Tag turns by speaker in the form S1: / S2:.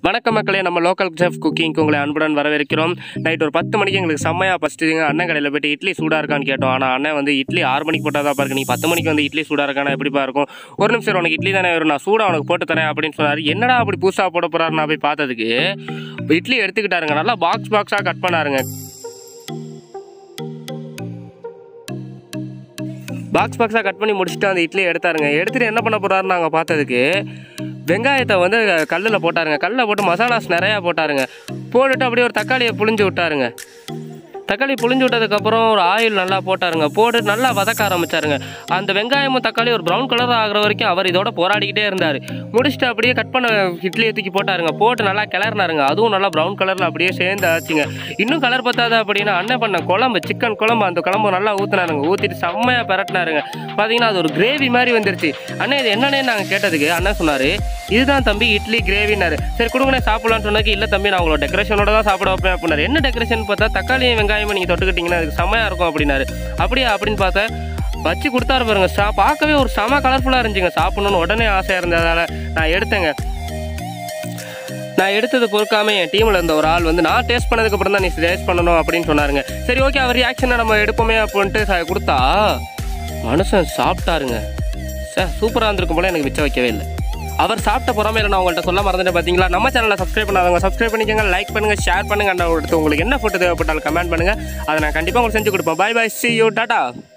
S1: வணக்கம் மக்களே நம்ம லோக்கல் செஃப் குக்கிங்க்கு உங்களை அன்புடன் வரவேற்கிறோம் நைட் ஒரு பத்து மணிக்கு எங்களுக்கு செம்மையாக பசிச்சுங்க அண்ணன் கடையில் போயிட்டு இட்லி சூடாக இருக்கான்னு கேட்டோம் ஆனால் அண்ணன் வந்து இட்லி ஆறு மணிக்கு போட்டால் தான் பாருங்க நீ பத்து மணிக்கு வந்து இட்லி சூடாக இருக்கானா எப்படிப்பா இருக்கும் ஒரு நிமிஷம் உனக்கு இட்லி தானே வரும் நான் சூடாக உனக்கு போட்டு தரேன் அப்படின்னு சொன்னார் என்னடா அப்படி புதுசாக போட போகிறாரு நான் போய் பார்த்ததுக்கு இட்லி எடுத்துக்கிட்டாருங்க நல்லா பாக்ஸ் பாக்ஸாக கட் பண்ணாருங்க பாக்ஸ் பாக்ஸாக கட் பண்ணி முடிச்சுட்டு அந்த இட்லியை எடுத்தாருங்க எடுத்துட்டு என்ன பண்ண போறாருன்னு நாங்கள் பார்த்ததுக்கு வெங்காயத்தை வந்து கல்லில் போட்டாருங்க கல்லில் போட்டு மசாலாஸ் நிறையா போட்டாருங்க போட்டுட்டு அப்படியே ஒரு தக்காளியை புழிஞ்சு விட்டாருங்க தக்காளி புழிஞ்சு விட்டதுக்கப்புறம் ஒரு ஆயில் நல்லா போட்டாருங்க போட்டு நல்லா வதக்க ஆரம்பிச்சாருங்க அந்த வெங்காயமும் தக்காளி ஒரு ப்ரௌன் கலர் ஆகிற வரைக்கும் அவர் இதோட போராடிக்கிட்டே இருந்தார் முடிச்சுட்டு அப்படியே கட் பண்ண இட்லியை தூக்கி போட்டாருங்க போட்டு நல்லா கிளறினாருங்க அதுவும் நல்லா ப்ரௌன் கலரில் அப்படியே சேர்ந்து ஆச்சுங்க இன்னும் கலர் பத்தாது அப்படின்னா அண்ணன் பண்ண குழம்பு சிக்கன் குழம்பு அந்த குழம்பு நல்லா ஊற்றினாருங்க ஊற்றிட்டு செம்மையாக பரட்டினாருங்க பார்த்தீங்கன்னா அது ஒரு கிரேவி மாதிரி வந்துருச்சு அண்ணன் இது என்னன்னே நாங்கள் கேட்டதுக்கு அண்ணன் சொன்னார் இதுதான் தம்பி இட்லி கிரேவினாரு சரி கொடுங்கண்ணே சாப்பிடலான்னு சொன்னதுக்கு இல்லை தம்பி நான் உங்களோட டெக்கரேஷனோட தான் சாப்பிட வைப்பேன் அப்படின்னாரு என்ன டெக்கரேஷன் பார்த்தா தக்காளியும் வெங்காயமும் நீங்கள் தொட்டுக்கிட்டீங்கன்னா அதுக்கு செம்மையாக இருக்கும் அப்படின்னாரு அப்படியா அப்படின்னு பார்த்தா வச்சு கொடுத்தாரு பாருங்க சா பார்க்கவே ஒரு செம கலர்ஃபுல்லாக இருந்துச்சுங்க சாப்பிடணும்னு உடனே ஆசையாக இருந்ததால் நான் எடுத்தேங்க நான் எடுத்தது பொறுக்காம என் டீமில் இருந்த ஒரு ஆள் வந்து நான் டேஸ்ட் பண்ணதுக்கு அப்புறம் தான் நீ டேஸ்ட் பண்ணணும் அப்படின்னு சொன்னாருங்க சரி ஓகே அவர் ரியாக்ஷனை நம்ம எடுப்போமே அப்படின்ட்டு ச- கொடுத்தா மனுஷன் சாப்பிட்டாருங்க சார் சூப்பராக இருந்திருக்கும் போல எனக்கு மிச்சம் வைக்கவே இல்லை அவர் சாப்பிட்ட பொறாமையில நான் உங்கள்கிட்ட சொல்ல மறந்துட்டேன் பார்த்தீங்களா நம்ம சேனலை சப்ஸ்கிரைப் பண்ணாதவங்க சப்ஸ்கிரைப் பண்ணிக்கோங்க லைக் பண்ணுங்க ஷேர் பண்ணுங்க அண்ட் அடுத்து உங்களுக்கு என்ன ஃபுட்டு தேவைப்பட்டாலும் கமெண்ட் பண்ணுங்க அதை நான் கண்டிப்பாக உங்களுக்கு செஞ்சு கொடுப்பேன் bye bye see you tata